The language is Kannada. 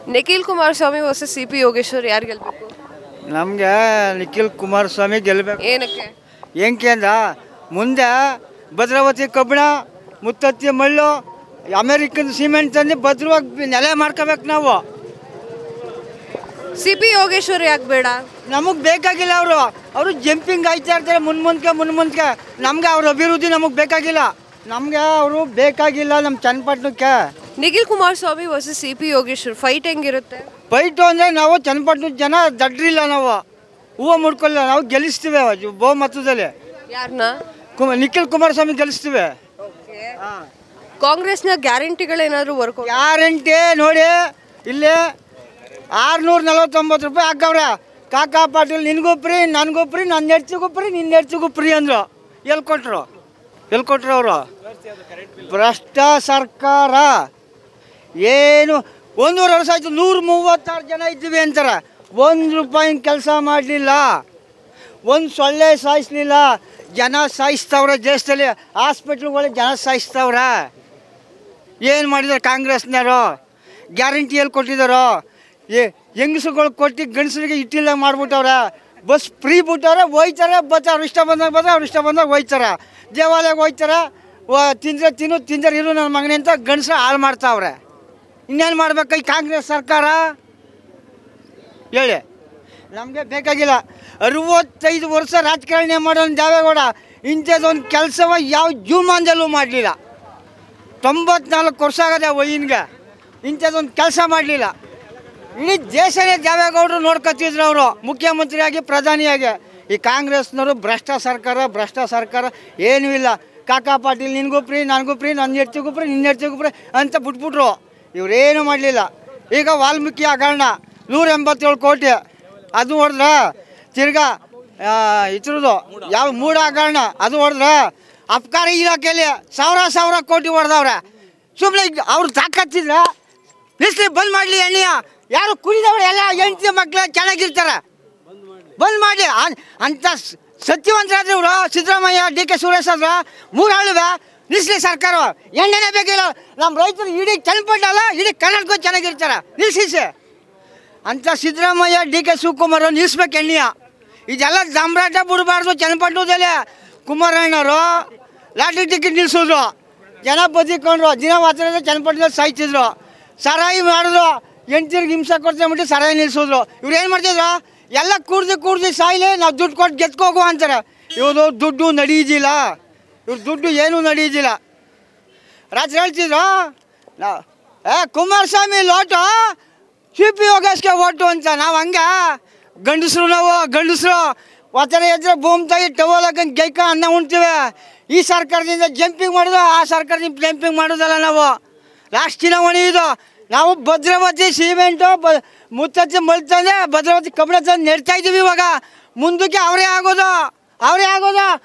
ನಿಖಿಲ್ ಕುಮಾರಸ್ವಾಮಿ ವರ್ಸಸ್ ಸಿ ಪಿ ಯೋಗೇಶ್ವರ್ ಯಾರು ಗೆಲ್ಬೇಕು ನಮಗೆ ನಿಖಿಲ್ ಕುಮಾರಸ್ವಾಮಿ ಗೆಲ್ಲಬೇಕು ಏನಕ್ಕೆ ಏನಕ್ಕೆ ಅಂದ ಮುಂದೆ ಭದ್ರಾವತಿ ಕಬ್ಬಿಣ ಮುತ್ತತ್ತಿ ಮಳ್ಳು ಅಮೇರಿಕನ್ ಸಿಮೆಂಟ್ ತಂದು ಭದ್ರವಾಗಿ ನೆಲೆ ಮಾಡ್ಕೋಬೇಕು ನಾವು ಸಿ ಪಿ ಯೋಗೇಶ್ವರ್ ಯಾಕೆ ಬೇಡ ನಮಗೆ ಬೇಕಾಗಿಲ್ಲ ಅವರು ಅವರು ಜಂಪಿಂಗ್ ಆಯ್ತಾ ಇರ್ತಾರೆ ಮುನ್ ಮುಂದ್ಕೆ ಮುನ್ ಮುಂದ್ಕೆ ನಮಗೆ ಅವ್ರ ಅಭಿವೃದ್ಧಿ ನಮಗೆ ಬೇಕಾಗಿಲ್ಲ ನಮಗೆ ಅವರು ಬೇಕಾಗಿಲ್ಲ ನಮ್ಮ ಚನ್ನಪಟ್ಟಣಕ್ಕೆ ನಿಖಿಲ್ ಕುಮಾರಸ್ವಾಮಿ ವರ್ಸಸ್ ಸಿ ಪಿ ಯೋಗೇಶ್ವರ್ ಫೈಟ್ ಹೆಂಗಿರುತ್ತೆ ಫೈಟು ಅಂದರೆ ನಾವು ಚನ್ನಪಟ್ಟಣದ ಜನ ದಡ್ರಿಲ್ಲ ನಾವು ಹೂವು ಮುಡ್ಕೊಳ್ಳಿಲ್ಲ ನಾವು ಗೆಲ್ಲಿಸ್ತೀವಿ ಬಹುಮತದಲ್ಲಿ ಯಾರನ್ನ ಕುಮ ನಿಖಿಲ್ ಕುಮಾರಸ್ವಾಮಿ ಗೆಲ್ಲಿಸ್ತೀವಿ ಕಾಂಗ್ರೆಸ್ನ ಗ್ಯಾರಂಟಿಗಳೇನಾದ್ರು ವರ್ಕ್ ಗ್ಯಾರಂಟಿ ನೋಡಿ ಇಲ್ಲಿ ಆರುನೂರ ನಲವತ್ತೊಂಬತ್ತು ರೂಪಾಯಿ ಹಾಕವ್ರೆ ಕಾಕಾ ಪಾಟೀಲ್ ನಿನಗೂ ಫ್ರೀ ನನಗೂ ಫ್ರೀ ನನ್ನ ಹೆಡ್ಚಿಗೂ ಫ್ರೀ ನಿನ್ನ ಹೆಡ್ಚಿಗೂ ಫ್ರೀ ಅಂದರು ಎಲ್ಲಿ ಕೊಟ್ಟರು ಎಲ್ಲಿ ಕೊಟ್ಟರು ಅವರು ಭ್ರಷ್ಟ ಸರ್ಕಾರ ಏನು ಒಂದೂವರೆ ವರ್ಷ ಆಯ್ತು ನೂರ ಮೂವತ್ತಾರು ಜನ ಇದ್ದೀವಿ ಅಂತಾರೆ ಒಂದು ರೂಪಾಯಿ ಕೆಲಸ ಮಾಡಲಿಲ್ಲ ಒಂದು ಸೊಳ್ಳೆ ಸಾಯಿಸ್ಲಿಲ್ಲ ಜನ ಸಾಯಿಸ್ತವ್ರೆ ದೇಶದಲ್ಲಿ ಹಾಸ್ಪಿಟ್ಲ್ಗಳಿಗೆ ಜನ ಸಾಯಿಸ್ತವ್ರೆ ಏನು ಮಾಡಿದ್ದಾರೆ ಕಾಂಗ್ರೆಸ್ನವರು ಗ್ಯಾರಂಟಿ ಎಲ್ಲಿ ಕೊಟ್ಟಿದ್ದಾರೋ ಏ ಹೆಂಗಸುಗಳು ಕೊಟ್ಟು ಗಂಡಸರಿಗೆ ಇಟ್ಟಿಲ್ಲ ಮಾಡ್ಬಿಟ್ಟವ್ರೆ ಬಸ್ ಫ್ರೀ ಬಿಟ್ಟವ್ರೆ ಹೋಯ್ತಾರೆ ಬರ್ತಾರೆ ಅವ್ರು ಇಷ್ಟ ಬಂದಾಗ ಬರ್ತಾರೆ ಅವ್ರು ಇಷ್ಟ ಬಂದಾಗ ಹೋಯ್ತಾರೆ ದೇವಾಲಯಕ್ಕೆ ಹೋಯ್ತಾರೆ ವ ತಿಂದ್ರೆ ತಿನ್ನು ತಿಂದ್ರೆ ಇರು ನನ್ನ ಮಗನೇ ಅಂತ ಗಂಡಸ್ರು ಹಾಳು ಮಾಡ್ತಾವ್ರೆ ಇನ್ನೇನು ಮಾಡ್ಬೇಕು ಈ ಕಾಂಗ್ರೆಸ್ ಸರ್ಕಾರ ಹೇಳಿ ನಮಗೆ ಬೇಕಾಗಿಲ್ಲ ಅರವತ್ತೈದು ವರ್ಷ ರಾಜಕಾರಣ ಮಾಡೋನು ದೇವೇಗೌಡ ಇಂಥದ್ದೊಂದು ಕೆಲಸವ ಯಾವ ಜೀವಮಾನದಲ್ಲೂ ಮಾಡಲಿಲ್ಲ ತೊಂಬತ್ನಾಲ್ಕು ವರ್ಷ ಆಗದೆ ವೈನ್ಗೆ ಇಂಥದ್ದೊಂದು ಕೆಲಸ ಮಾಡಲಿಲ್ಲ ಇಡೀ ದೇಶನೇ ದೇವೇಗೌಡರು ನೋಡ್ಕೊತಿದ್ರು ಅವರು ಮುಖ್ಯಮಂತ್ರಿಯಾಗಿ ಪ್ರಧಾನಿಯಾಗಿ ಈ ಕಾಂಗ್ರೆಸ್ನವರು ಭ್ರಷ್ಟ ಸರ್ಕಾರ ಭ್ರಷ್ಟ ಸರ್ಕಾರ ಏನೂ ಇಲ್ಲ ಕಾಕಾ ಪಾಟೀಲ್ ನಿನಗೂ ಫ್ರೀ ನನಗೂ ಫ್ರೀ ನನ್ನ ಹೆಡ್ತಿಗೂ ಫ್ರೀ ನಿನ್ನ ಹೆಡ್ತಿಗೂ ಫ್ರೀ ಅಂತ ಬಿಟ್ಬಿಟ್ರು ಇವರೇನು ಮಾಡಲಿಲ್ಲ ಈಗ ವಾಲ್ಮೀಕಿ ಹಗರಣ ನೂರ ಎಂಬತ್ತೇಳು ಕೋಟಿ ಅದು ಹೊಡೆದ್ರ ತಿರ್ಗಾ ಇದ್ರದ್ದು ಯಾವ ಮೂಡ ಹಗರಣ ಅದು ಹೊಡೆದ್ರ ಅಬ್ಕಾರಿ ಇಲಾಖೆಯಲ್ಲಿ ಸಾವಿರ ಸಾವಿರ ಕೋಟಿ ಹೊಡೆದವ್ರೆ ಸುಮ್ಮನೆ ಅವ್ರು ತಾಕತ್ತಿದ್ರ ನಿಲ್ಸಿ ಬಂದ್ ಮಾಡಲಿ ಎಣ್ಣೆಯ ಯಾರು ಕುಡಿದವ್ರು ಎಲ್ಲ ಹೆಂಡತಿ ಮಕ್ಳು ಚೆನ್ನಾಗಿರ್ತಾರೆ ಬಂದ್ ಮಾಡಿ ಅಂತ ಸ- ಸತ್ಯವಂತರಾದ್ರೆ ಇವರು ಸಿದ್ದರಾಮಯ್ಯ ಡಿ ಕೆ ಸುರೇಶ್ ಆದ್ರ ಮೂರು ಆಳುವೆ ನಿಲ್ಲಿಸ್ಲಿ ಸರ್ಕಾರ ಎಣ್ಣೆನೇ ಬೇಕಿಲ್ಲ ನಮ್ಮ ರೈತರು ಇಡೀ ಚನ್ನಪಟ್ಟಲ್ಲ ಇಡೀ ಕರ್ನಾಟಕ ಚೆನ್ನಾಗಿರ್ತಾರೆ ನಿಲ್ಸಿಸಿ ಅಂತ ಸಿದ್ದರಾಮಯ್ಯ ಡಿ ಕೆ ಶಿವಕುಮಾರ್ ನಿಲ್ಲಿಸ್ಬೇಕು ಎಣ್ಣೆಯ ಇದೆಲ್ಲ ದಮ್ರಾಟ ಬಿಡಬಾರ್ದು ಚನ್ನಪಟ್ಟಣದಲ್ಲಿ ಕುಮಾರಣ್ಣವರು ಲಾಟ್ರಿ ಟಿಕೆಟ್ ನಿಲ್ಲಿಸಿದ್ರು ಜನ ಬದುಕೊಂಡ್ರು ದಿನ ವಾಚನ ಚನ್ನಪಟ್ಟಣದಲ್ಲಿ ಸಾಯ್ತಿದ್ರು ಸರಾಯಿ ಮಾಡಿದ್ರು ಹೆಂಡ್ತಿರ್ಗೆ ಹಿಂಸೆ ಕೊಡ್ತಾರೆ ಬಿಟ್ಟು ಸರಾಯಿ ನಿಲ್ಲಿಸಿದ್ರು ಇವ್ರು ಏನು ಮಾಡ್ತಿದ್ರು ಎಲ್ಲ ಕೂಡ್ದು ಕೂಡ್ದು ಸಾಯ್ಲಿ ನಾವು ದುಡ್ಡು ಕೊಟ್ಟು ಗೆದ್ಕೋಗು ಅಂತಾರೆ ಇವರು ದುಡ್ಡು ನಡೆಯೋದಿಲ್ಲ ಇವ್ರ ದುಡ್ಡು ಏನೂ ನಡೆಯೋದಿಲ್ಲ ರಾತ್ರಿ ಹೇಳ್ತಿದ್ರು ನಾವು ಏ ಕುಮಾರಸ್ವಾಮಿ ಲೋಟು ಸಿ ಪಿ ಯೋಗೇಶ್ಗೆ ಓಟು ಅಂತ ನಾವು ಹಂಗೆ ಗಂಡಸರು ನಾವು ಗಂಡಸರು ಒತ್ತರ ಎದ್ರೆ ಭೂಮಿ ತಾಯಿ ಟವಲ್ ಹಾಕೊಂಡು ಗೈಕ ಅನ್ನ ಉಣ್ತೀವಿ ಈ ಸರ್ಕಾರದಿಂದ ಜಂಪಿಂಗ್ ಮಾಡೋದು ಆ ಸರ್ಕಾರದಿಂದ ಜಂಪಿಂಗ್ ಮಾಡೋದಲ್ಲ ನಾವು ಲಾಸ್ಟ್ ಚುನಾವಣೆ ಇದು ನಾವು ಭದ್ರಾವತಿ ಸಿಮೆಂಟು ಬ ಮುತ್ತತ್ತಿ ಮಲ್ತಂದ್ರೆ ಭದ್ರಾವತಿ ಕಬ್ಬಣ ತಂದು ನೆಡ್ತಾ ಇದ್ದೀವಿ ಇವಾಗ ಮುಂದಕ್ಕೆ ಅವರೇ ಆಗೋದು ಅವರೇ ಆಗೋದು